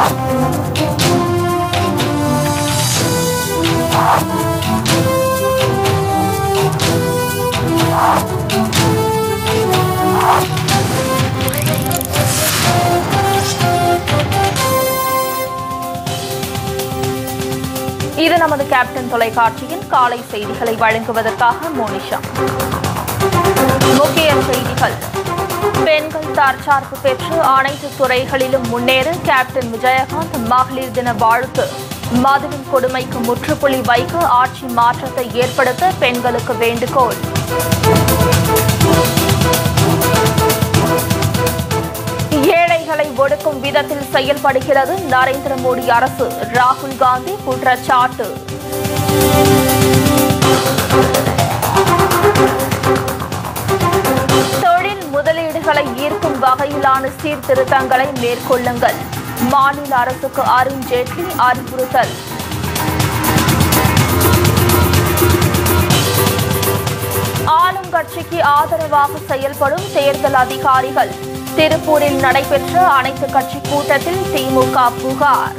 இது நமது கேப்டன் தொலைக்காட்சியின் காலை செய்திகளை வழங்குவதற்காக மோனிஷா முக்கிய செய்திகள் பெண்கள் தற்சார்பு பெற்று அனைத்து துறைகளிலும் முன்னேற கேப்டன் விஜயகாந்த் மகளிர் தின வாழ்த்து மதுவின் கொடுமைக்கு முற்றுப்புள்ளி வைக்க ஆட்சி மாற்றத்தை ஏற்படுத்த பெண்களுக்கு வேண்டுகோள் ஏழைகளை ஒடுக்கும் விதத்தில் செயல்படுகிறது நரேந்திர மோடி அரசு ராகுல் காந்தி குற்றச்சாட்டு தொழில் முதலீடுகளை ஈர்க்கும் வகையிலான சீர்திருத்தங்களை மேற்கொள்ளுங்கள் மாநில அரசுக்கு அருண் ஜேட்லி அறிவுறுத்தல் ஆளும் கட்சிக்கு ஆதரவாக செயல்படும் தேர்தல் அதிகாரிகள் திருப்பூரில் நடைபெற்ற அனைத்து கட்சி கூட்டத்தில் திமுக புகார்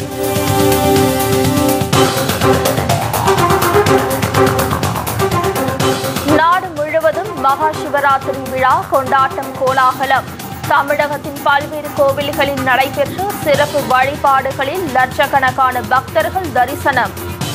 நாடு முழுவதும் மகா சிவராத்திரி விழா கொண்டாட்டம் கோலாகலம் தமிழகத்தின் பல்வேறு கோவில்களில் நடைபெற்ற சிறப்பு வழிபாடுகளில் லட்சக்கணக்கான பக்தர்கள் தரிசனம்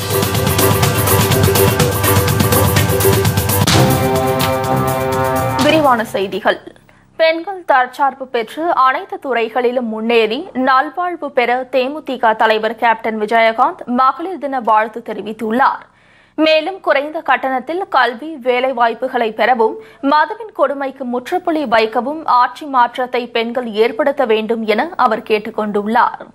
விரிவான செய்திகள் பெண்கள் தற்சார்பு பெற்று அனைத்து துறைகளிலும் முன்னேறி நல்வாழ்வு பெற தேமுதிக தலைவர் கேப்டன் விஜயகாந்த் மகளிர் தின வாழ்த்து தெரிவித்துள்ளார் மேலும் குறைந்த கட்டணத்தில் கல்வி வேலைவாய்ப்புகளை பெறவும் மதுவின் கொடுமைக்கு முற்றுப்புள்ளி வைக்கவும் ஆட்சி மாற்றத்தை பெண்கள் ஏற்படுத்த வேண்டும் என அவர் கேட்டுக் கொண்டுள்ளார்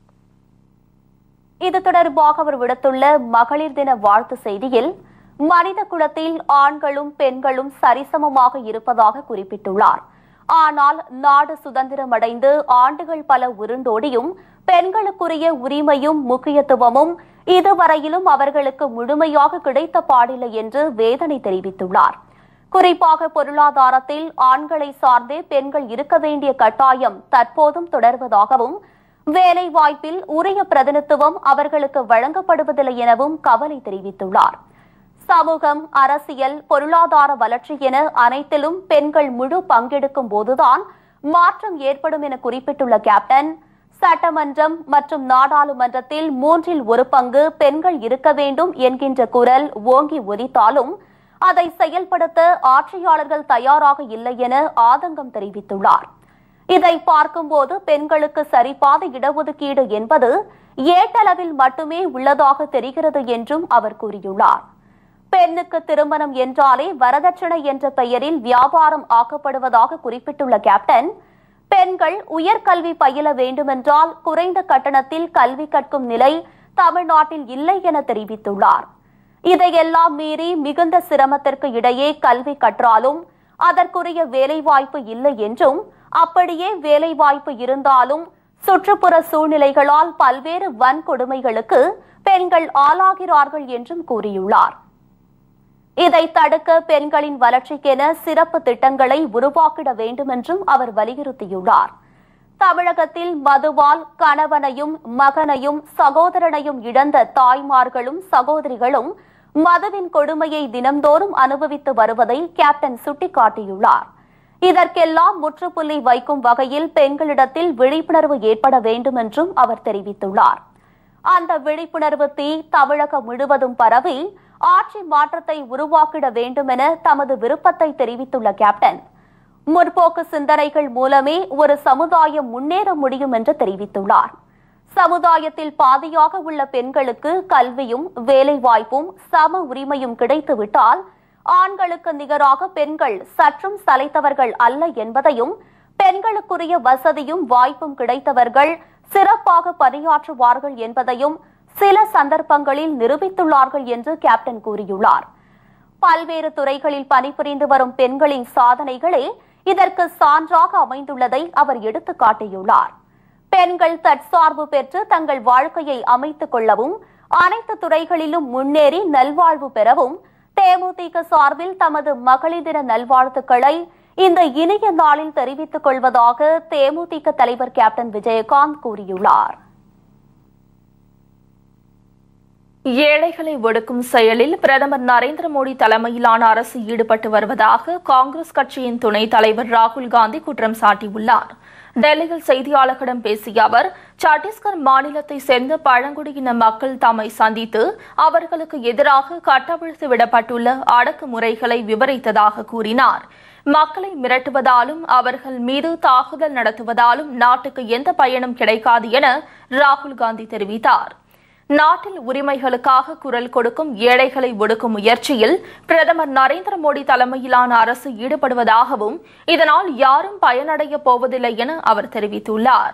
இது தொடர்பாக அவர் விடுத்துள்ள மகளிர் தின வாழ்த்து செய்தியில் மனித குலத்தில் ஆண்களும் பெண்களும் சரிசமமாக இருப்பதாக குறிப்பிட்டுள்ளார் ஆனால் நாடு சுதந்திரமடைந்து ஆண்டுகள் பல உருண்டோடியும் பெண்களுக்குரிய உரிமையும் முக்கியத்துவமும் இதுவரையிலும் அவர்களுக்கு முழுமையாக கிடைத்த பாடில்லை என்று வேதனை தெரிவித்துள்ளார் குறிப்பாக பொருளாதாரத்தில் ஆண்களை சார்ந்தே பெண்கள் இருக்க வேண்டிய கட்டாயம் தற்போதும் தொடர்வதாகவும் வேலை வாய்ப்பில் உரிய பிரதிநிதித்துவம் அவர்களுக்கு வழங்கப்படுவதில்லை எனவும் கவலை தெரிவித்துள்ளார் சமூகம் அரசியல் பொருளாதார வளர்ச்சி என அனைத்திலும் பெண்கள் முழு பங்கெடுக்கும் போதுதான் மாற்றம் ஏற்படும் என குறிப்பிட்டுள்ள கேப்டன் சட்டமன்றம் மற்றும் நாடாளுமன்றத்தில் மூன்றில் ஒரு பங்கு பெண்கள் இருக்க வேண்டும் என்கின்ற குரல் ஓங்கி ஒலித்தாலும் அதை செயல்படுத்த ஆட்சியாளர்கள் தயாராக இல்லை என ஆதங்கம் தெரிவித்துள்ளார் இதை பார்க்கும்போது பெண்களுக்கு சரிபாத இடஒதுக்கீடு என்பது ஏட்டளவில் மட்டுமே உள்ளதாக தெரிகிறது என்றும் அவர் கூறியுள்ளார் பெண்ணுக்கு திருமணம் என்றாலே வரதட்சணை என்ற பெயரில் வியாபாரம் ஆக்கப்படுவதாக குறிப்பிட்டுள்ள கேப்டன் பெண்கள் உயர்கல்வி பயில வேண்டுமென்றால் குறைந்த கட்டணத்தில் கல்வி கற்கும் நிலை தமிழ்நாட்டில் இல்லை என தெரிவித்துள்ளார் இதையெல்லாம் மீறி மிகுந்த சிரமத்திற்கு இடையே கல்வி கற்றாலும் அதற்குரிய வேலைவாய்ப்பு இல்லை என்றும் அப்படியே வேலைவாய்ப்பு இருந்தாலும் சுற்றுப்புற சூழ்நிலைகளால் பல்வேறு வன்கொடுமைகளுக்கு பெண்கள் ஆளாகிறார்கள் என்றும் கூறியுள்ளார் இதை தடுக்க பெண்களின் வளர்ச்சிக்கென சிறப்பு திட்டங்களை உருவாக்கிட வேண்டும் என்றும் அவர் வலியுறுத்தியுள்ளார் தமிழகத்தில் மதுவால் கணவனையும் மகனையும் சகோதரனையும் இழந்த தாய்மார்களும் சகோதரிகளும் மதுவின் கொடுமையை தினம்தோறும் அனுபவித்து வருவதை கேப்டன் சுட்டிக்காட்டியுள்ளார் இதற்கெல்லாம் முற்றுப்புள்ளி வைக்கும் வகையில் பெண்களிடத்தில் விழிப்புணர்வு ஏற்பட வேண்டும் என்றும் அவர் தெரிவித்துள்ளார் அந்த விழிப்புணர்வு தீ தமிழகம் முழுவதும் பரவி ஆட்சி மாற்றத்தை உருவாக்கிட வேண்டும் என தமது விருப்பத்தை தெரிவித்துள்ள கேப்டன் முற்போக்கு சிந்தனைகள் மூலமே ஒரு சமுதாயம் முன்னேற முடியும் என்று தெரிவித்துள்ளார் சமுதாயத்தில் பாதியாக உள்ள பெண்களுக்கு கல்வியும் வேலைவாய்ப்பும் சம உரிமையும் கிடைத்துவிட்டால் ஆண்களுக்கு நிகராக பெண்கள் சற்றும் சளைத்தவர்கள் அல்ல என்பதையும் பெண்களுக்குரிய வசதியும் வாய்ப்பும் கிடைத்தவர்கள் சிறப்பாக பணியாற்றுவார்கள் என்பதையும் சில சந்தர்ப்பங்களில் நிரூபித்துள்ளார்கள் என்று கேப்டன் கூறியுள்ளார் பல்வேறு துறைகளில் பணிபுரிந்து வரும் பெண்களின் சாதனைகளே இதற்கு சான்றாக அமைந்துள்ளதை அவர் எடுத்துக் காட்டியுள்ளார் பெண்கள் தற்சார்பு பெற்று தங்கள் வாழ்க்கையை அமைத்துக் கொள்ளவும் அனைத்து துறைகளிலும் முன்னேறி நல்வாழ்வு பெறவும் தேமுதிக சார்பில் தமது மகளிர் தின நல்வாழ்த்துக்களை இந்த இனிய நாளில் தெரிவித்துக் கொள்வதாக தேமுதிக தலைவர் கேப்டன் விஜயகாந்த் கூறியுள்ளார் ஏழைகளை ஒடுக்கும் செயலில் பிரதமர் நரேந்திர மோடி தலைமையிலான அரசு ஈடுபட்டு வருவதாக காங்கிரஸ் கட்சியின் துணைத் தலைவர் ராகுல் காந்தி குற்றம் சாட்டியுள்ளார் டெல்லியில் செய்தியாளர்களிடம் பேசிய அவர் சத்தீஸ்கர் மாநிலத்தை சேர்ந்த பழங்குடியின மக்கள் தம்மை சந்தித்து அவர்களுக்கு எதிராக கட்டவிழ்த்து விடப்பட்டுள்ள அடக்குமுறைகளை விவரித்ததாக கூறினார் மக்களை மிரட்டுவதாலும் அவர்கள் மீது தாக்குதல் நடத்துவதாலும் நாட்டுக்கு எந்த பயனும் கிடைக்காது என ராகுல் காந்தி தெரிவித்தார் நாட்டில் உரிமைகளுக்காக குரல் கொடுக்கும் ஏழைகளை ஒடுக்கும் முயற்சியில் பிரதமர் நரேந்திர மோடி தலைமையிலான அரசு ஈடுபடுவதாகவும் இதனால் யாரும் பயனடைய போவதில்லை என அவர் தெரிவித்துள்ளார்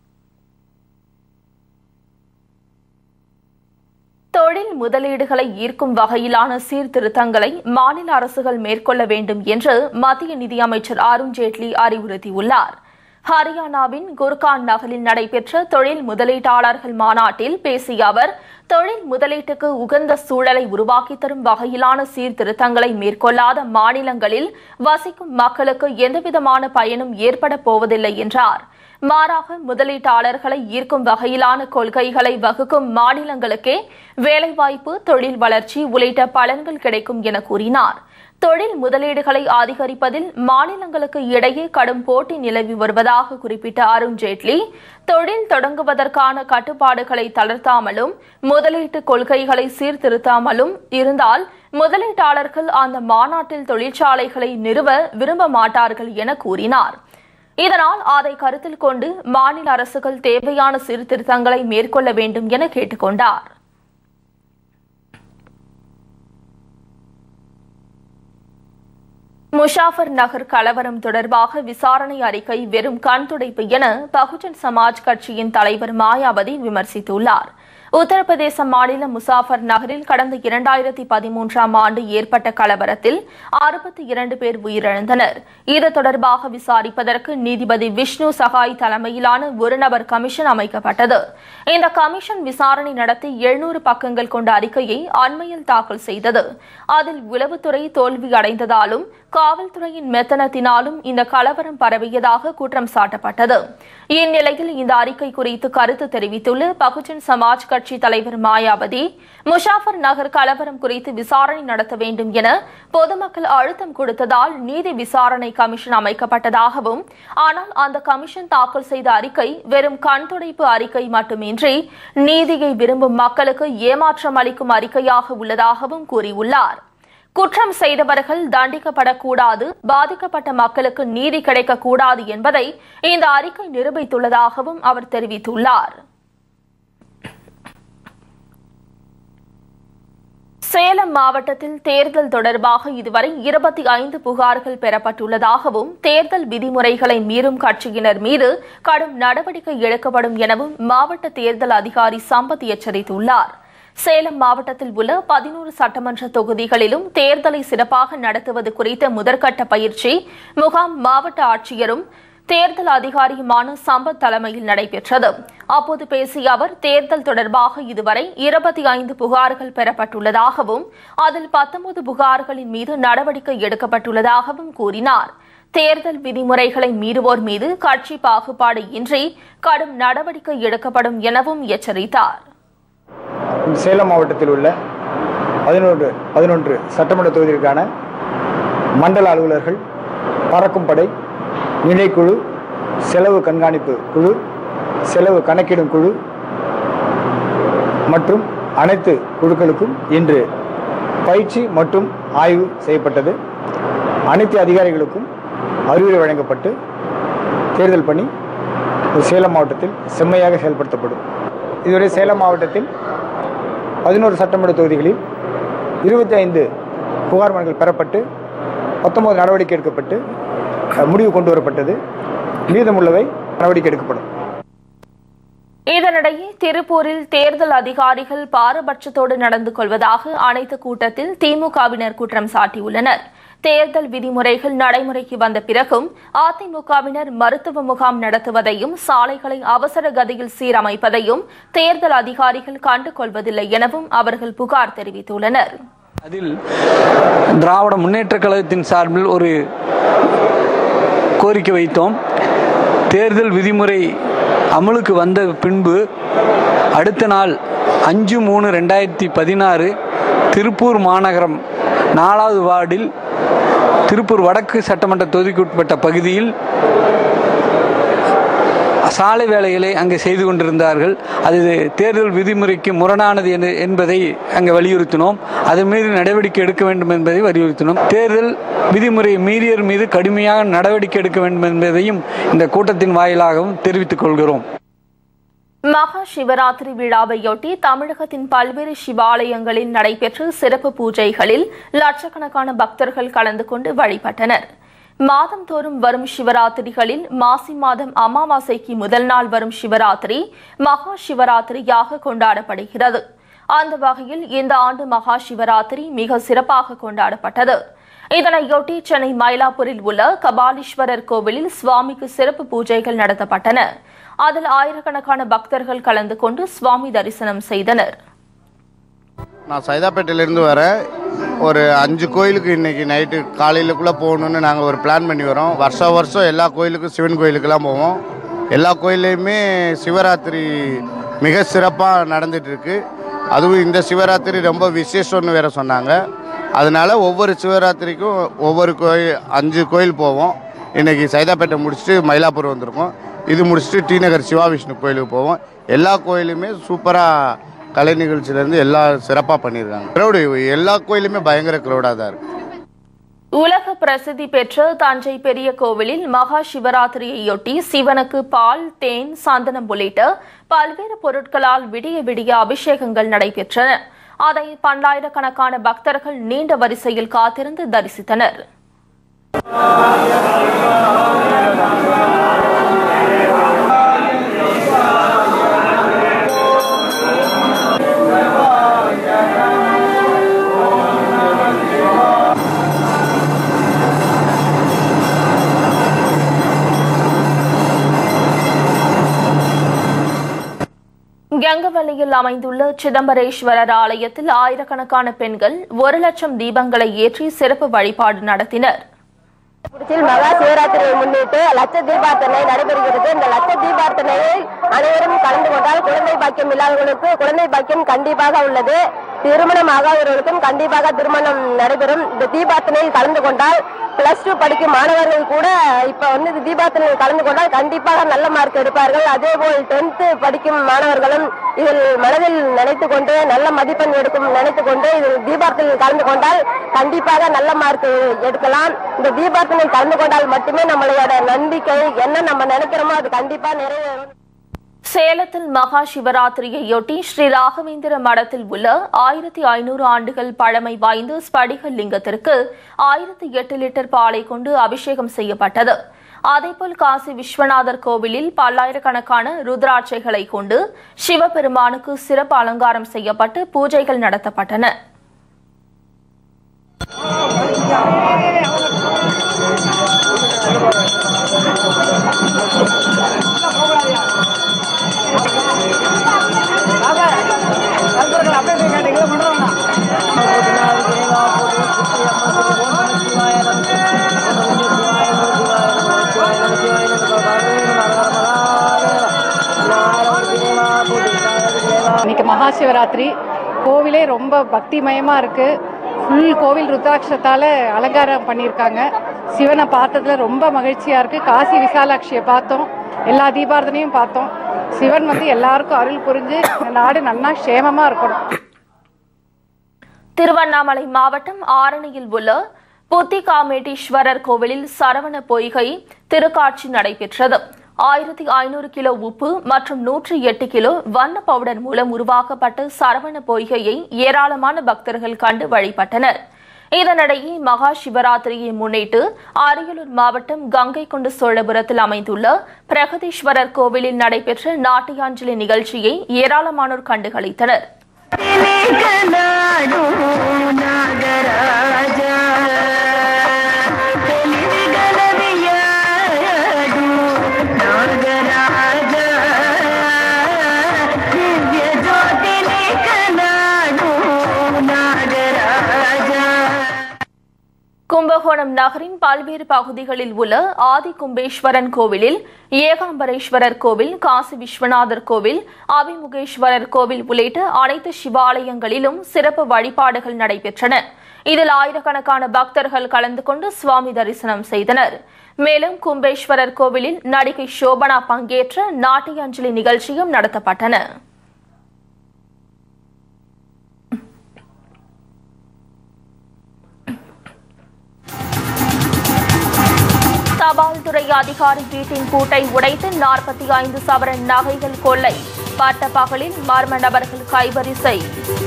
தொழில் முதலீடுகளை ஈர்க்கும் வகையிலான சீர்திருத்தங்களை மாநில அரசுகள் மேற்கொள்ள வேண்டும் என்று மத்திய நிதியமைச்சர் அருண் ஜேட்லி அறிவுறுத்தியுள்ளார் ஹரியானாவின் குர்கான் நகரில் நடைபெற்ற தொழில் முதலீட்டாளர்கள் மாநாட்டில் பேசிய அவர் தொழில் முதலீட்டுக்கு உகந்த சூழலை உருவாக்கித் தரும் வகையிலான சீர்திருத்தங்களை மேற்கொள்ளாத மாநிலங்களில் வசிக்கும் மக்களுக்கு எந்தவிதமான பயனும் ஏற்பட போவதில்லை என்றார் மாறாக முதலீட்டாளர்களை ஈர்க்கும் வகையிலான கொள்கைகளை வகுக்கும் மாநிலங்களுக்கே வேலைவாய்ப்பு தொழில் வளர்ச்சி உள்ளிட்ட பலன்கள் கிடைக்கும் என கூறினார் தொழில் முதலீடுகளை அதிகரிப்பதில் மாநிலங்களுக்கு இடையே கடும் போட்டி நிலவி வருவதாக குறிப்பிட்ட அருண் ஜேட்லி தொழில் தொடங்குவதற்கான கட்டுப்பாடுகளை தளர்த்தாமலும் முதலீட்டு கொள்கைகளை சீர்திருத்தாமலும் இருந்தால் முதலீட்டாளர்கள் அந்த மாநாட்டில் தொழிற்சாலைகளை நிறுவ விரும்ப மாட்டார்கள் என கூறினார் இதனால் அதை கருத்தில் கொண்டு மாநில அரசுகள் தேவையான சீர்திருத்தங்களை மேற்கொள்ள வேண்டும் என கேட்டுக்கொண்டார் முஷாஃபர் நகர் கலவரம் தொடர்பாக விசாரணை அறிக்கை வெறும் கண்துடைப்பு என பகுஜன் சமாஜ் கட்சியின் தலைவர் மாயாவதி விமர்சித்துள்ளார் உத்தரப்பிரதேச மாநிலம் முசாஃபர் நகரில் கடந்த இரண்டாயிரத்தி பதிமூன்றாம் ஆண்டு ஏற்பட்ட கலவரத்தில் அறுபத்தி இரண்டு பேர் உயிரிழந்தனர் இது தொடர்பாக விசாரிப்பதற்கு நீதிபதி விஷ்ணு சகாய் தலைமையிலான ஒருநபர் கமிஷன் அமைக்கப்பட்டது இந்த கமிஷன் விசாரணை நடத்தி எழுநூறு பக்கங்கள் கொண்ட அறிக்கையை அண்மையில் தாக்கல் செய்தது அதில் உளவுத்துறை தோல்வி அடைந்ததாலும் காவல்துறையின் மெத்தனத்தினாலும் இந்த கலவரம் பரவியதாக குற்றம் சாட்டப்பட்டது இந்நிலையில் இந்த அறிக்கை குறித்து கருத்து தெரிவித்துள்ள பகுஜன் சமாஜ் கட்சி தலைவர் மாயாவதி முஷாஃபர் நகர் கலவரம் குறித்து விசாரணை நடத்த வேண்டும் என பொதுமக்கள் அழுத்தம் கொடுத்ததால் நீதி விசாரணை கமிஷன் அமைக்கப்பட்டதாகவும் ஆனால் அந்த கமிஷன் தாக்கல் செய்த அறிக்கை வெறும் கண்துடைப்பு அறிக்கை மட்டுமின்றி நீதியை விரும்பும் மக்களுக்கு ஏமாற்றம் அளிக்கும் அறிக்கையாக உள்ளதாகவும் கூறியுள்ளார் குற்றம் செய்தவர்கள் தண்டிக்கப்படக்கூடாது பாதிக்கப்பட்ட மக்களுக்கு நீதி கிடைக்கக்கூடாது என்பதை இந்த அறிக்கை நிரூபித்துள்ளதாகவும் அவர் தெரிவித்துள்ளார் சேலம் மாவட்டத்தில் தேர்தல் தொடர்பாக இதுவரை இருபத்தி ஐந்து புகார்கள் பெறப்பட்டுள்ளதாகவும் தேர்தல் விதிமுறைகளை மீறும் கட்சியினர் மீது கடும் நடவடிக்கை எடுக்கப்படும் எனவும் மாவட்ட தேர்தல் அதிகாரி சம்பத் எச்சரித்துள்ளார் சேலம் மாவட்டத்தில் உள்ள பதினோரு சட்டமன்ற தொகுதிகளிலும் தேர்தலை சிறப்பாக நடத்துவது குறித்த முதற்கட்ட பயிற்சி முகாம் மாவட்ட ஆட்சியரும் தேர்தல் அதிகாரியுமான சம்பத் தலைமையில் நடைபெற்றது அப்போது பேசிய அவர் தேர்தல் தொடர்பாக இதுவரை இருபத்தி ஐந்து புகார்கள் பெறப்பட்டுள்ளதாகவும் அதில் பத்தொன்பது புகார்களின் மீது நடவடிக்கை எடுக்கப்பட்டுள்ளதாகவும் கூறினார் தேர்தல் விதிமுறைகளை மீறுவோர் மீது கட்சி பாகுபாடு இன்றி கடும் நடவடிக்கை எடுக்கப்படும் எனவும் எச்சரித்தார் சேலம் மாவட்டத்தில் உள்ள பதினொன்று பதினொன்று சட்டமன்ற தொகுதிகளுக்கான மண்டல அலுவலர்கள் பறக்கும் படை நிலைக்குழு செலவு கண்காணிப்பு குழு செலவு கணக்கிடும் குழு மற்றும் அனைத்து குழுக்களுக்கும் இன்று பயிற்சி மற்றும் ஆய்வு செய்யப்பட்டது அனைத்து அதிகாரிகளுக்கும் அறிவுரை வழங்கப்பட்டு தேர்தல் பணி சேலம் மாவட்டத்தில் செம்மையாக செயல்படுத்தப்படும் இதுவரை சேலம் மாவட்டத்தில் பதினோரு சட்டமன்ற தொகுதிகளில் இருபத்தி ஐந்து புகார் மனுக்கள் பெறப்பட்டு பத்தொன்பது நடவடிக்கை எடுக்கப்பட்டு அஹ், முடிவு கொண்டு வரப்பட்டது மீதமுள்ளவை நடவடிக்கை எடுக்கப்படும் இதனிடையே திருப்பூரில் தேர்தல் அதிகாரிகள் பாரபட்சத்தோடு நடந்து கொள்வதாக அனைத்து கூட்டத்தில் திமுகவினர் குற்றம் சாட்டியுள்ளனர் தேர்தல் விதிமுறைகள் நடைமுறைக்கு வந்த பிறகும் அதிமுகவினர் மருத்துவ முகாம் நடத்துவதையும் சாலைகளை அவசர கதியில் சீரமைப்பதையும் தேர்தல் அதிகாரிகள் கண்டுகொள்வதில்லை எனவும் அவர்கள் புகார் தெரிவித்துள்ளனர் அதில் திராவிட முன்னேற்றக் கழகத்தின் சார்பில் ஒரு கோரிக்கை வைத்தோம் தேர்தல் விதிமுறை அமலுக்கு வந்த பின்பு அடுத்த நாள் அஞ்சு மூணு ரெண்டாயிரத்தி பதினாறு திருப்பூர் மாநகரம் நாலாவது வார்டில் திருப்பூர் வடக்கு சட்டமன்ற தொகுதிக்குட்பட்ட பகுதியில் சாலை வேலைகளை அங்கே செய்து கொண்டிருந்தார்கள் அது தேர்தல் விதிமுறைக்கு முரணானது என- என்பதை அங்கே வலியுறுத்தினோம் அதன் மீது நடவடிக்கை எடுக்க வேண்டும் என்பதை வலியுறுத்தினோம் தேர்தல் விதிமுறையை மீறியர் மீது கடுமையாக நடவடிக்கை எடுக்க வேண்டும் என்பதையும் இந்த கூட்டத்தின் வாயிலாகவும் தெரிவித்துக் கொள்கிறோம் மகா சிவராத்திரி விழாவையொட்டி தமிழகத்தின் பல்வேறு சிவாலயங்களில் நடைபெற்ற சிறப்பு பூஜைகளில் லட்சக்கணக்கான பக்தர்கள் கலந்து கொண்டு வழிபட்டனர் மாதந்தோறும் வரும் சிவராத்திரிகளில் மாசி மாதம் அமாவாசைக்கு முதல் நாள் வரும் சிவராத்திரி மகா சிவராத்திரியாக கொண்டாடப்படுகிறது அந்த வகையில் இந்த ஆண்டு மகா சிவராத்திரி மிக சிறப்பாக கொண்டாடப்பட்டது இதனையொட்டி சென்னை மயிலாப்பூரில் உள்ள கபாலீஸ்வரர் கோவிலில் சுவாமிக்கு சிறப்பு பூஜைகள் நடத்தப்பட்டன அதில் ஆயிரக்கணக்கான பக்தர்கள் கலந்து கொண்டு சுவாமி தரிசனம் செய்தனர் நான் சைதாப்பேட்டையிலேருந்து வரேன் ஒரு அஞ்சு கோயிலுக்கு இன்னைக்கு நைட்டு காலையிலக்குள்ளே போகணுன்னு நாங்கள் ஒரு பிளான் பண்ணி வரோம் வருஷம் வருஷம் எல்லா கோயிலுக்கும் சிவன் கோயிலுக்கெல்லாம் போவோம் எல்லா கோயில்லையுமே சிவராத்திரி மிக சிறப்பாக நடந்துட்டு இருக்கு அதுவும் இந்த சிவராத்திரி ரொம்ப விசேஷம்னு வேற சொன்னாங்க அதனால ஒவ்வொரு சிவராத்திரிக்கும் ஒவ்வொரு கோயில் அஞ்சு கோயில் போவோம் இன்னைக்கு சைதாப்பேட்டை முடிச்சுட்டு மயிலாப்பூர் வந்திருக்கோம் இது முடிச்சுட்டு டி நகர் சிவா விஷ்ணு கோயிலுக்கு போவோம் எல்லா கோயிலுமே சூப்பராக கலை நிகழ்ச்சியிலேருந்து எல்லா சிறப்பாக பண்ணியிருக்காங்க க்ரௌடு எல்லா கோயிலுமே பயங்கர க்ரௌடாக தான் இருக்குது உலக பிரசித்தி பெற்ற தஞ்சை பெரிய கோவிலில் மகா சிவராத்திரியையொட்டி சிவனுக்கு பால் தேன் சந்தனம் உள்ளிட்ட பல்வேறு பொருட்களால் விடிய விடிய அபிஷேகங்கள் நடைபெற்றன அதை பல்லாயிரக்கணக்கான பக்தர்கள் நீண்ட வரிசையில் காத்திருந்து தரிசித்தனர் கங்கவல்லியில் அமைந்துள்ள சிதம்பரேஸ்வரர் ஆலயத்தில் ஆயிரக்கணக்கான பெண்கள் ஒரு லட்சம் தீபங்களை ஏற்றி சிறப்பு வழிபாடு நடத்தினர் திருச்சியில் மகா சிவராத்திரியை முன்னிட்டு லட்ச தீபார்த்தனை நடைபெறுகிறது இந்த லட்ச தீபார்த்தனையை அனைவரும் கலந்து கொண்டால் குழந்தை பாக்கியம் இல்லாதவர்களுக்கு குழந்தை பாக்கியம் கண்டிப்பாக உள்ளது திருமணம் ஆகாதவர்களுக்கும் கண்டிப்பாக திருமணம் நடைபெறும் இந்த தீபார்த்தனையில் கலந்து கொண்டால் பிளஸ் டூ படிக்கும் மாணவர்கள் கூட இப்ப வந்து இந்த தீபார்த்தனையில் கலந்து கொண்டால் கண்டிப்பாக நல்ல மார்க் எடுப்பார்கள் அதே போல் டென்த் படிக்கும் மாணவர்களும் இதில் மனதில் நினைத்துக் கொண்டு நல்ல மதிப்பெண் எடுக்கும் நினைத்துக் கொண்டு இதில் தீபார்த்தனையில் கலந்து கொண்டால் கண்டிப்பாக நல்ல மார்க் எடுக்கலாம் இந்த தீபார்த்தனையில் கலந்து கொண்டால் மட்டுமே நம்மளோட நம்பிக்கை என்ன நம்ம நினைக்கிறோமோ அது கண்டிப்பா நிறைவேறும் சேலத்தில் மகா சிவராத்திரியையொட்டி ஸ்ரீ ராகவேந்திர மடத்தில் உள்ள ஆயிரத்தி ஐநூறு ஆண்டுகள் பழமை வாய்ந்த ஸ்படிக லிங்கத்திற்கு ஆயிரத்தி எட்டு லிட்டர் பாலை கொண்டு அபிஷேகம் செய்யப்பட்டது அதேபோல் காசி விஸ்வநாதர் கோவிலில் பல்லாயிரக்கணக்கான ருத்ராட்சைகளை கொண்டு சிவபெருமானுக்கு சிறப்பு அலங்காரம் செய்யப்பட்டு பூஜைகள் நடத்தப்பட்டன இன்னைக்கு மகா சிவராத்திரி கோவிலே ரொம்ப பக்திமயமாக இருக்குது ஃபுல் கோவில் ருத்ராட்சத்தால் அலங்காரம் பண்ணியிருக்காங்க சிவனை பார்த்ததுல ரொம்ப மகிழ்ச்சியாக இருக்குது காசி விசாலாட்சியை பார்த்தோம் எல்லா தீபாரதனையும் பார்த்தோம் சிவன் வந்து எல்லாருக்கும் அருள் புரிஞ்சு இந்த நாடு நன்னா க்ஷேமமாக இருக்கணும் திருவண்ணாமலை மாவட்டம் ஆரணியில் உள்ள புத்திகாமேட்டீஸ்வரர் கோவிலில் சரவண பொய்கை திருக்காட்சி நடைபெற்றது ஆயிரத்தி ஐநூறு கிலோ உப்பு மற்றும் நூற்றி எட்டு கிலோ வண்ண பவுடர் மூலம் உருவாக்கப்பட்ட சரவண பொய்கையை ஏராளமான பக்தர்கள் கண்டு வழிபட்டனர் இதனிடையே மகா சிவராத்திரியை முன்னிட்டு அரியலூர் மாவட்டம் கங்கை கொண்ட சோழபுரத்தில் அமைந்துள்ள பிரகதீஸ்வரர் கோவிலில் நடைபெற்ற நாட்டியாஞ்சலி நிகழ்ச்சியை ஏராளமானோர் கண்டுகளித்தனர் கும்பகோணம் கும்பகோணம் நகரின் பல்வேறு பகுதிகளில் உள்ள ஆதி கும்பேஸ்வரன் கோவிலில் ஏகாம்பரேஸ்வரர் கோவில் காசி விஸ்வநாதர் கோவில் அபிமுகேஸ்வரர் கோவில் உள்ளிட்ட அனைத்து சிவாலயங்களிலும் சிறப்பு வழிபாடுகள் நடைபெற்றன இதில் ஆயிரக்கணக்கான பக்தர்கள் கலந்து கொண்டு சுவாமி தரிசனம் செய்தனர் மேலும் கும்பேஸ்வரர் கோவிலில் நடிகை சோபனா பங்கேற்ற நாட்டிய அஞ்சலி நிகழ்ச்சியும் நடத்தப்பட்டன தபால் துறை அதிகாரி வீட்டின் பூட்டை உடைத்து நாற்பத்தி ஐந்து சவரன் நகைகள் கொள்ளை பட்ட பகலில் மர்ம நபர்கள் கைவரிசை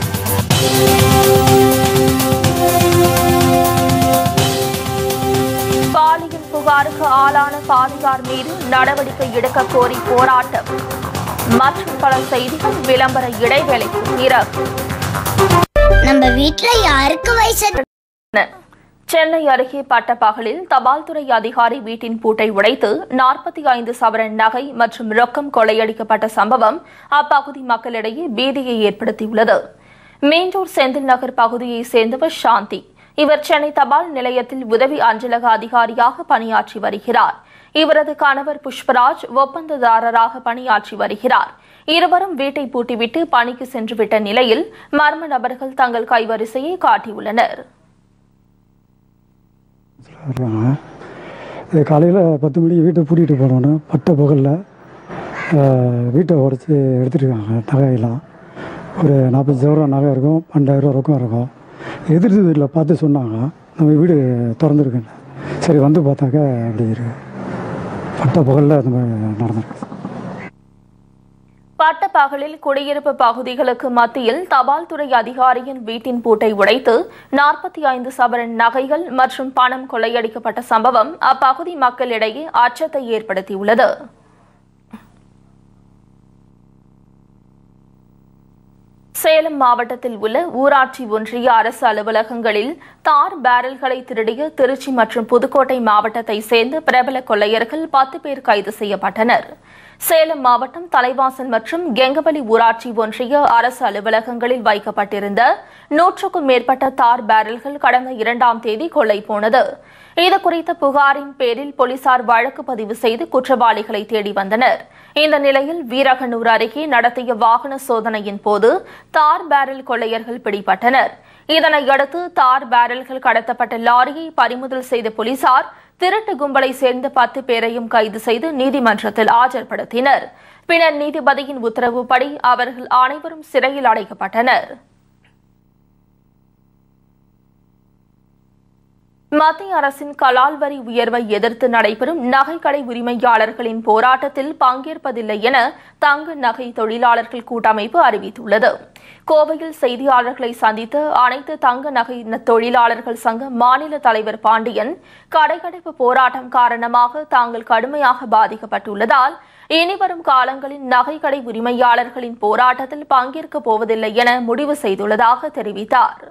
பாலியல் புகாருக்கு ஆளான பாதியார் மீது நடவடிக்கை எடுக்க கோரி போராட்டம் மற்றும் பல செய்திகள் விளம்பர இடைவேளைக்கு பிறகு நம்ம வீட்ல யாருக்கு வயசு சென்னை அருகே பட்டப்பகலில் தபால்துறை அதிகாரி வீட்டின் பூட்டை உடைத்து நாற்பத்தி ஐந்து சவரன் நகை மற்றும் ரொக்கம் கொள்ளையடிக்கப்பட்ட சம்பவம் அப்பகுதி மக்களிடையே பீதியை ஏற்படுத்தியுள்ளது மீண்டூர் செந்தில் நகர் பகுதியைச் சேர்ந்தவர் சாந்தி இவர் சென்னை தபால் நிலையத்தில் உதவி அஞ்சலக அதிகாரியாக பணியாற்றி வருகிறார் இவரது கணவர் புஷ்பராஜ் ஒப்பந்ததாரராக பணியாற்றி வருகிறார் இருவரும் வீட்டை பூட்டிவிட்டு பணிக்கு சென்றுவிட்ட நிலையில் மர்ம நபர்கள் தங்கள் கைவரிசையை காட்டியுள்ளனர் இருக்காங்க இது காலையில் பத்து மணிக்கு வீட்டை பூட்டிகிட்டு போனோன்னு பட்ட பகலில் வீட்டை உடச்சி எடுத்துருக்காங்க நகையெல்லாம் ஒரு நாற்பது சவரம் நகை இருக்கும் பன்னெண்டாயிரம் ரொக்கம் இருக்கும் எதிர்த்து வீட்டில் பார்த்து சொன்னாங்க நம்ம வீடு திறந்துருக்குன்னு சரி வந்து பார்த்தாக்கா அப்படி இருக்கு பட்ட பகலில் அந்த மாதிரி நடந்திருக்கு பட்டப்பகலில் குடியிருப்பு பகுதிகளுக்கு மத்தியில் தபால்துறை அதிகாரியின் வீட்டின் பூட்டை உடைத்து நாற்பத்தி ஐந்து சவரன் நகைகள் மற்றும் பணம் கொள்ளையடிக்கப்பட்ட சம்பவம் அப்பகுதி மக்களிடையே அச்சத்தை ஏற்படுத்தியுள்ளது சேலம் மாவட்டத்தில் உள்ள ஊராட்சி ஒன்றிய அரசு அலுவலகங்களில் தார் பேரல்களை திருடிய திருச்சி மற்றும் புதுக்கோட்டை மாவட்டத்தை சேர்ந்த பிரபல கொள்ளையர்கள் பத்து பேர் கைது செய்யப்பட்டனர் சேலம் மாவட்டம் தலைவாசல் மற்றும் கெங்கவலி ஊராட்சி ஒன்றிய அரசு அலுவலகங்களில் வைக்கப்பட்டிருந்த நூற்றுக்கும் மேற்பட்ட தார் பேரல்கள் கடந்த இரண்டாம் தேதி கொள்ளை போனது இதுகுறித்த புகாரின் பேரில் போலீசார் வழக்கு பதிவு செய்து குற்றவாளிகளை தேடி வந்தனர் இந்த நிலையில் வீரகனூர் அருகே நடத்திய வாகன சோதனையின் போது தார் பேரல் கொள்ளையர்கள் பிடிபட்டனர் இதனையடுத்து தார் பேரல்கள் கடத்தப்பட்ட லாரியை பறிமுதல் செய்த போலீசார் திருட்டு கும்பலை சேர்ந்த பத்து பேரையும் கைது செய்து நீதிமன்றத்தில் ஆஜர்படுத்தினர் பின்னர் நீதிபதியின் உத்தரவுப்படி அவர்கள் அனைவரும் சிறையில் அடைக்கப்பட்டனர் மத்திய அரசின் கலால் வரி உயர்வை எதிர்த்து நடைபெறும் நகைக்கடை உரிமையாளர்களின் போராட்டத்தில் பங்கேற்பதில்லை என தங்க நகை தொழிலாளர்கள் கூட்டமைப்பு அறிவித்துள்ளது கோவையில் செய்தியாளர்களை சந்தித்த அனைத்து தங்க நகை தொழிலாளர்கள் சங்க மாநில தலைவர் பாண்டியன் கடைக்கடைப்பு போராட்டம் காரணமாக தாங்கள் கடுமையாக பாதிக்கப்பட்டுள்ளதால் இனிவரும் காலங்களில் நகைக்கடை உரிமையாளர்களின் போராட்டத்தில் பங்கேற்கப் போவதில்லை என முடிவு செய்துள்ளதாக தெரிவித்தார்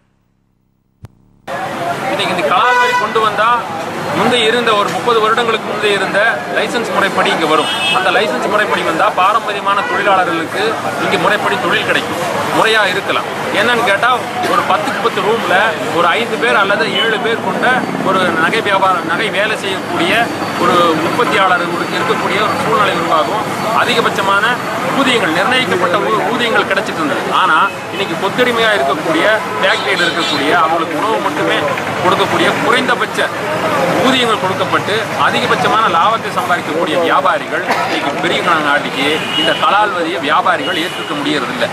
இன்னைக்கு இந்த கலால் வரி கொண்டு வந்தா முந்தைய இருந்த ஒரு முப்பது வருடங்களுக்கு முந்தைய இருந்த லைசன்ஸ் முறைப்படி இங்கே வரும் அந்த லைசன்ஸ் முறைப்படி வந்தால் பாரம்பரியமான தொழிலாளர்களுக்கு இங்கே முறைப்படி தொழில் கிடைக்கும் முறையாக இருக்கலாம் என்னன்னு கேட்டால் ஒரு பத்துக்கு பத்து ரூமில் ஒரு ஐந்து பேர் அல்லது ஏழு பேர் கொண்ட ஒரு நகை வியாபாரம் நகை வேலை செய்யக்கூடிய ஒரு உற்பத்தியாளர் இருக்கக்கூடிய ஒரு சூழ்நிலை உருவாகும் அதிகபட்சமான ஊதியங்கள் நிர்ணயிக்கப்பட்ட ஊ- ஊதியங்கள் கிடைச்சிட்டு இருந்தது ஆனால் இன்னைக்கு கொத்தடிமையாக இருக்கக்கூடிய ஃபேக்டரியில் இருக்கக்கூடிய அவங்களுக்கு உணவு மட்டுமே கொடுக்கக்கூடிய குறைந்தபட்ச ஊதியங்கள் கொடுக்கப்பட்டு அதிகபட்சமான லாபத்தை சம்பாதிக்கக்கூடிய வியாபாரிகள் இன்னைக்கு பெரிய நாட்டிக்கு இந்த கலால் வரியை வியாபாரிகள் ஏற்றுக்க முடியறதில்லை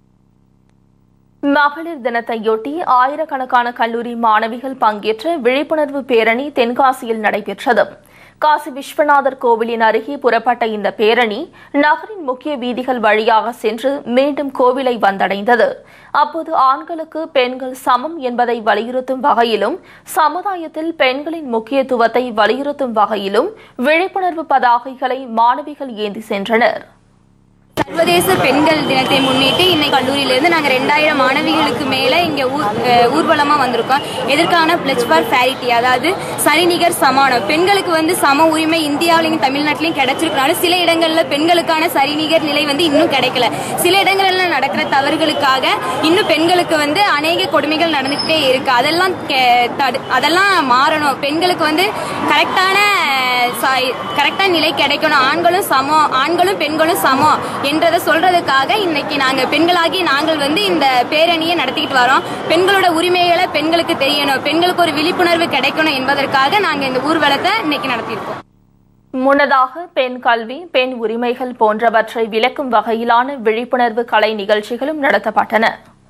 மகளிர் தினத்தையொட்டி ஆயிரக்கணக்கான கல்லூரி மாணவிகள் பங்கேற்ற விழிப்புணர்வு பேரணி தென்காசியில் நடைபெற்றது காசி விஸ்வநாதர் கோவிலின் அருகே புறப்பட்ட இந்த பேரணி நகரின் முக்கிய வீதிகள் வழியாக சென்று மீண்டும் கோவிலை வந்தடைந்தது அப்போது ஆண்களுக்கு பெண்கள் சமம் என்பதை வலியுறுத்தும் வகையிலும் சமுதாயத்தில் பெண்களின் முக்கியத்துவத்தை வலியுறுத்தும் வகையிலும் விழிப்புணர்வு பதாகைகளை மாணவிகள் ஏந்தி சென்றனர் சர்வதேச பெண்கள் தினத்தை முன்னிட்டு இன்னைக்கு கல்லூரியிலிருந்து நாங்கள் ரெண்டாயிரம் மாணவிகளுக்கு மேலே இங்கே ஊர் அஹ், ஊர்வலமாக வந்திருக்கோம் எதற்கான பிளச் ஃபார் ஃபேரிட்டி அதாவது சரிநிகர் சமானம் பெண்களுக்கு வந்து சம உரிமை இந்தியாவிலையும் தமிழ்நாட்டிலையும் கிடைச்சிருக்கனால சில இடங்களில் பெண்களுக்கான சரிநிகர் நிலை வந்து இன்னும் கிடைக்கல சில இடங்கள்ல நடக்கிற தவறுகளுக்காக இன்னும் பெண்களுக்கு வந்து அநேக கொடுமைகள் நடந்துகிட்டே இருக்கு அதெல்லாம் கே- தடு- அதெல்லாம் மாறணும் பெண்களுக்கு வந்து கரெக்டான கரெக்டான நிலை கிடைக்கணும் ஆண்களும் சமம் ஆண்களும் பெண்களும் சமம் என்றதை சொல்றதுக்காக இன்னைக்கு நாங்க பெண்களாகி நாங்கள் வந்து இந்த பேரணியை நடத்திக்கிட்டு வரோம் பெண்களோட உரிமைகளை பெண்களுக்கு தெரியணும் பெண்களுக்கு ஒரு விழிப்புணர்வு கிடைக்கணும் என்பதற்காக நாங்க இந்த ஊர்வலத்தை இன்னைக்கு நடத்தியிருக்கோம் முன்னதாக பெண் கல்வி பெண் உரிமைகள் போன்றவற்றை விளக்கும் வகையிலான விழிப்புணர்வு கலை நிகழ்ச்சிகளும் நடத்தப்பட்டன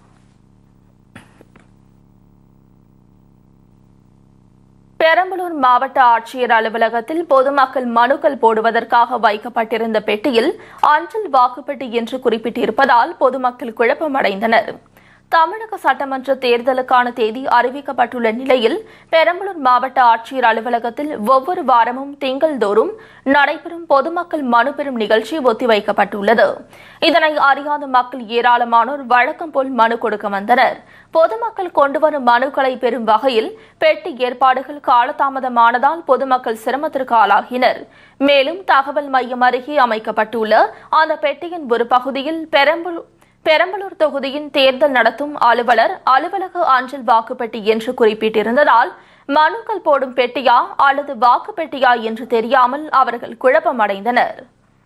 பெரம்பலூர் மாவட்ட ஆட்சியர் அலுவலகத்தில் பொதுமக்கள் மனுக்கள் போடுவதற்காக வைக்கப்பட்டிருந்த பெட்டியில் அஞ்சல் வாக்குப்பெட்டி என்று குறிப்பிட்டிருப்பதால் பொதுமக்கள் குழப்பமடைந்தனர் தமிழக சட்டமன்ற தேர்தலுக்கான தேதி அறிவிக்கப்பட்டுள்ள நிலையில் பெரம்பலூர் மாவட்ட ஆட்சியர் அலுவலகத்தில் ஒவ்வொரு வாரமும் திங்கள்தோறும் நடைபெறும் பொதுமக்கள் மனு பெறும் நிகழ்ச்சி ஒத்திவைக்கப்பட்டுள்ளது இதனை அறியாத மக்கள் ஏராளமானோர் வழக்கம் போல் மனு கொடுக்க வந்தனர் பொதுமக்கள் கொண்டுவரும் மனுக்களை பெறும் வகையில் பெட்டி ஏற்பாடுகள் காலதாமதமானதால் பொதுமக்கள் சிரமத்திற்கு ஆளாகினர் மேலும் தகவல் மையம் அருகே அமைக்கப்பட்டுள்ள அந்த பெட்டியின் ஒரு பகுதியில் பெரம்பலூர் பெரம்பலூர் தொகுதியின் தேர்தல் நடத்தும் அலுவலர் அலுவலக அஞ்சல் வாக்குப்பெட்டி என்று குறிப்பிட்டிருந்ததால் மனுக்கள் போடும் பெட்டியா அல்லது வாக்குப்பெட்டியா என்று தெரியாமல் அவர்கள் குழப்பமடைந்தனர்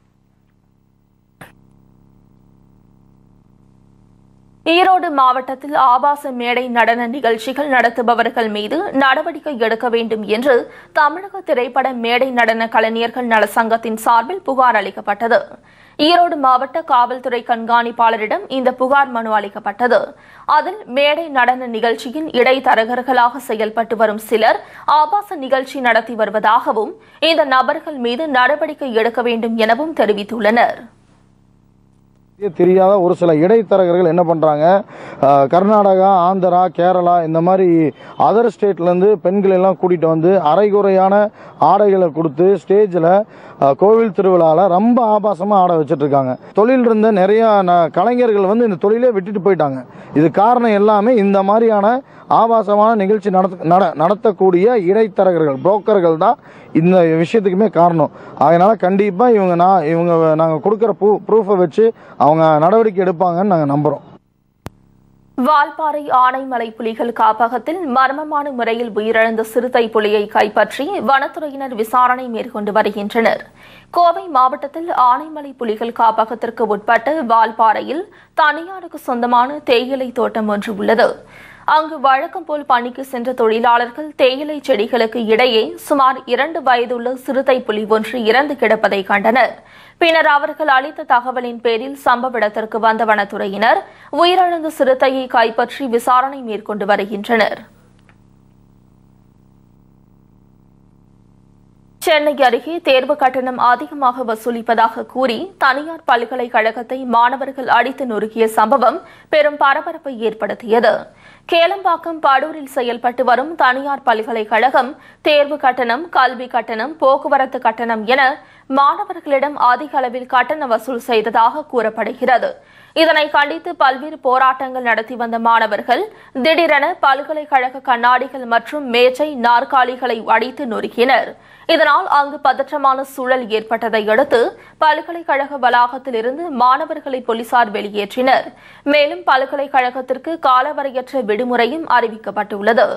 ஈரோடு மாவட்டத்தில் ஆபாச மேடை நடன நிகழ்ச்சிகள் நடத்துபவர்கள் மீது நடவடிக்கை எடுக்க வேண்டும் என்று தமிழக திரைப்பட மேடை நடன கலைஞர்கள் நல சங்கத்தின் சார்பில் புகார் அளிக்கப்பட்டது ஈரோடு மாவட்ட காவல்துறை கண்காணிப்பாளரிடம் இந்த புகார் மனு அளிக்கப்பட்டது அதில் மேடை நடன நிகழ்ச்சியின் இடைத்தரகர்களாக செயல்பட்டு வரும் சிலர் ஆபாச நிகழ்ச்சி நடத்தி வருவதாகவும் இந்த நபர்கள் மீது நடவடிக்கை எடுக்க வேண்டும் எனவும் தெரிவித்துள்ளனர் இது தெரியாத ஒரு சில இடைத்தரகர்கள் என்ன பண்ணுறாங்க கர்நாடகா ஆந்திரா கேரளா இந்த மாதிரி அதர் ஸ்டேட்லேருந்து பெண்கள் எல்லாம் கூட்டிகிட்டு வந்து அரைகுறையான ஆடைகளை கொடுத்து ஸ்டேஜில் கோவில் திருவிழாவில் ரொம்ப ஆபாசமாக ஆட வச்சுட்டு இருக்காங்க தொழில் இருந்த நிறைய ந- கலைஞர்கள் வந்து இந்த தொழிலே விட்டுட்டு போயிட்டாங்க இது காரணம் எல்லாமே இந்த மாதிரியான ஆபாசமான நிகழ்ச்சி நடத்த நட நடத்தக்கூடிய இடைத்தரகர்கள் புரோக்கர்கள் தான் இந்த விஷயத்துக்குமே காரணம் அதனால கண்டிப்பாக இவங்க நான் இவங்க நாங்கள் கொடுக்குற ப்ரூ ப்ரூஃபை வச்சு அவங்க நடவடிக்கை எடுப்பாங்கன்னு நாங்கள் நம்புகிறோம் வால்பாறை ஆனைமலை புலிகள் காப்பகத்தில் மர்மமான முறையில் உயிரிழந்த சிறுத்தை புலியை கைப்பற்றி வனத்துறையினர் விசாரணை மேற்கொண்டு வருகின்றனர் கோவை மாவட்டத்தில் ஆனைமலை புலிகள் காப்பகத்திற்கு உட்பட்ட வால்பாறையில் தனியாருக்கு சொந்தமான தேயிலை தோட்டம் ஒன்று உள்ளது அங்கு வழக்கம் போல் பணிக்கு சென்ற தொழிலாளர்கள் தேயிலை செடிகளுக்கு இடையே சுமார் இரண்டு வயதுள்ள சிறுத்தை புலி ஒன்று இறந்து கிடப்பதை கண்டனர் பின்னர் அவர்கள் அளித்த தகவலின் பேரில் சம்பவ இடத்திற்கு வந்த வனத்துறையினர் உயிரிழந்த சிறுத்தையை கைப்பற்றி விசாரணை மேற்கொண்டு வருகின்றனர் சென்னை அருகே தேர்வு கட்டணம் அதிகமாக வசூலிப்பதாக கூறி தனியார் பல்கலைக்கழகத்தை மாணவர்கள் அடித்து நொறுக்கிய சம்பவம் பெரும் பரபரப்பை ஏற்படுத்தியது கேளம்பாக்கம் படூரில் செயல்பட்டு வரும் தனியார் பல்கலைக்கழகம் தேர்வு கட்டணம் கல்வி கட்டணம் போக்குவரத்து கட்டணம் என மாணவர்களிடம் அதிக அளவில் கட்டண வசூல் செய்ததாக கூறப்படுகிறது இதனை கண்டித்து பல்வேறு போராட்டங்கள் நடத்தி வந்த மாணவர்கள் திடீரென பல்கலைக்கழக கண்ணாடிகள் மற்றும் மேஜை நாற்காலிகளை அடித்து நொறுக்கினர் இதனால் அங்கு பதற்றமான சூழல் ஏற்பட்டதை அடுத்து பல்கலைக்கழக வளாகத்தில் இருந்து மாணவர்களை போலீசார் வெளியேற்றினர் மேலும் பல்கலைக்கழகத்திற்கு காலவரையற்ற விடுமுறையும் அறிவிக்கப்பட்டுள்ளது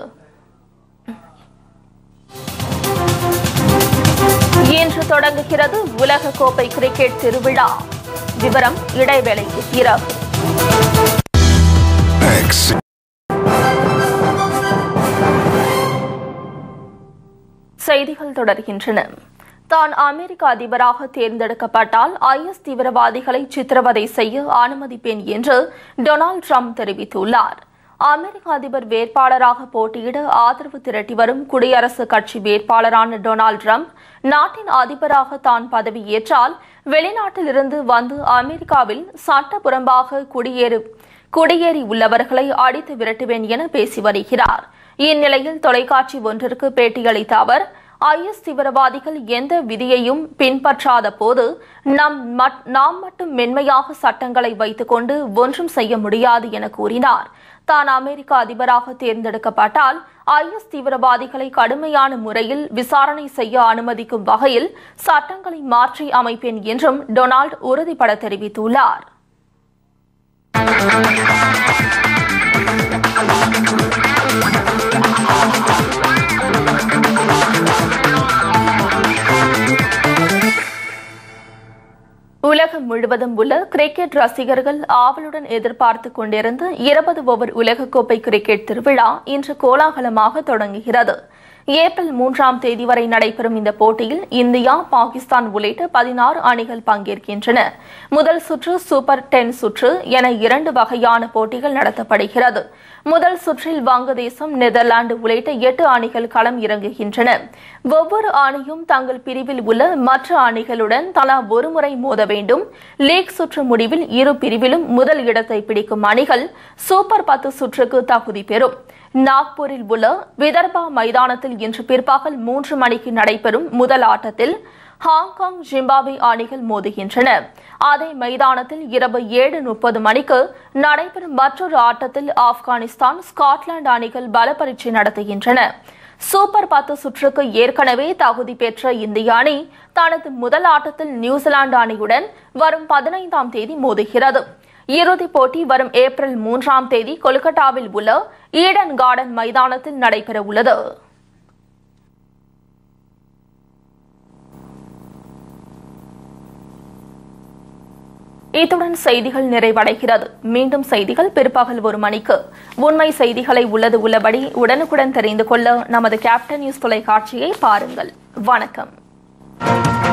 இன்று தொடங்குகிறது உலக கோப்பை கிரிக்கெட் திருவிழா விவரம் இடைவேளைக்கு பிறகு செய்திகள் தொடர்கின்றன தான் அமெரிக்க அதிபராக தேர்ந்தெடுக்கப்பட்டால் ஐஎஸ் தீவிரவாதிகளை சித்திரவதை செய்ய அனுமதிப்பேன் என்று டொனால்டு ட்ரம்ப் தெரிவித்துள்ளார் அமெரிக்க அதிபர் வேட்பாளராக போட்டியிட ஆதரவு திரட்டி வரும் குடியரசுக் கட்சி வேட்பாளரான டொனால்டு ட்ரம்ப் நாட்டின் அதிபராக தான் பதவியேற்றால் வெளிநாட்டில் இருந்து வந்து அமெரிக்காவில் சட்டப்புறம்பாக குடியேறு குடியேறி உள்ளவர்களை அடித்து விரட்டுவேன் என பேசி வருகிறார் இந்நிலையில் தொலைக்காட்சி ஒன்றிற்கு பேட்டியளித்த அவர் ஐஎஸ் தீவிரவாதிகள் எந்த விதியையும் பின்பற்றாத போது நம் மட்- நாம் மட்டும் மென்மையாக சட்டங்களை வைத்துக்கொண்டு ஒன்றும் செய்ய முடியாது என கூறினார் தான் அமெரிக்க அதிபராக தேர்ந்தெடுக்கப்பட்டால் ஐஎஸ் தீவிரவாதிகளை கடுமையான முறையில் விசாரணை செய்ய அனுமதிக்கும் வகையில் சட்டங்களை மாற்றி அமைப்பேன் என்றும் டொனால்ட் உறுதிபட தெரிவித்துள்ளார் உலகம் முழுவதும் உள்ள கிரிக்கெட் ரசிகர்கள் ஆவலுடன் எதிர்பார்த்து கொண்டிருந்த இருபது ஓவர் உலகக்கோப்பை கிரிக்கெட் திருவிழா இன்று கோலாகலமாக தொடங்குகிறது ஏப்ரல் மூன்றாம் தேதி வரை நடைபெறும் இந்த போட்டியில் இந்தியா பாகிஸ்தான் உள்ளிட்ட பதினாறு அணிகள் பங்கேற்கின்றன முதல் சுற்று சூப்பர் டென் சுற்று என இரண்டு வகையான போட்டிகள் நடத்தப்படுகிறது முதல் சுற்றில் வங்கதேசம் நெதர்லாந்து உள்ளிட்ட எட்டு அணிகள் களம் இறங்குகின்றன ஒவ்வொரு அணியும் தங்கள் பிரிவில் உள்ள மற்ற அணிகளுடன் தலா ஒருமுறை மோத வேண்டும் லீக் சுற்று முடிவில் இரு பிரிவிலும் முதல் இடத்தை பிடிக்கும் அணிகள் சூப்பர் பத்து சுற்றுக்கு தகுதி பெறும் நாக்பூரில் உள்ள விதர்பா மைதானத்தில் இன்று பிற்பகல் மூன்று மணிக்கு நடைபெறும் முதல் ஆட்டத்தில் ஹாங்காங் ஜிம்பாப்வே அணிகள் மோதுகின்றன அதே மைதானத்தில் இரவு ஏழு முப்பது மணிக்கு நடைபெறும் மற்றொரு ஆட்டத்தில் ஆப்கானிஸ்தான் ஸ்காட்லாந்து அணிகள் பலப்பரீட்சை நடத்துகின்றன சூப்பர் பத்து சுற்றுக்கு ஏற்கனவே தகுதி பெற்ற இந்திய அணி தனது முதல் ஆட்டத்தில் நியூசிலாந்து அணியுடன் வரும் பதினைந்தாம் தேதி மோதுகிறது இறுதிப் போட்டி வரும் ஏப்ரல் மூன்றாம் தேதி கொல்கத்தாவில் உள்ள ஈடன் கார்டன் மைதானத்தில் நடைபெற உள்ளது இத்துடன் செய்திகள் நிறைவடைகிறது மீண்டும் செய்திகள் பிற்பகல் ஒரு மணிக்கு உண்மை செய்திகளை உள்ளது உள்ளபடி உடனுக்குடன் தெரிந்து கொள்ள நமது கேப்டன் நியூஸ் தொலைக்காட்சியை பாருங்கள் வணக்கம்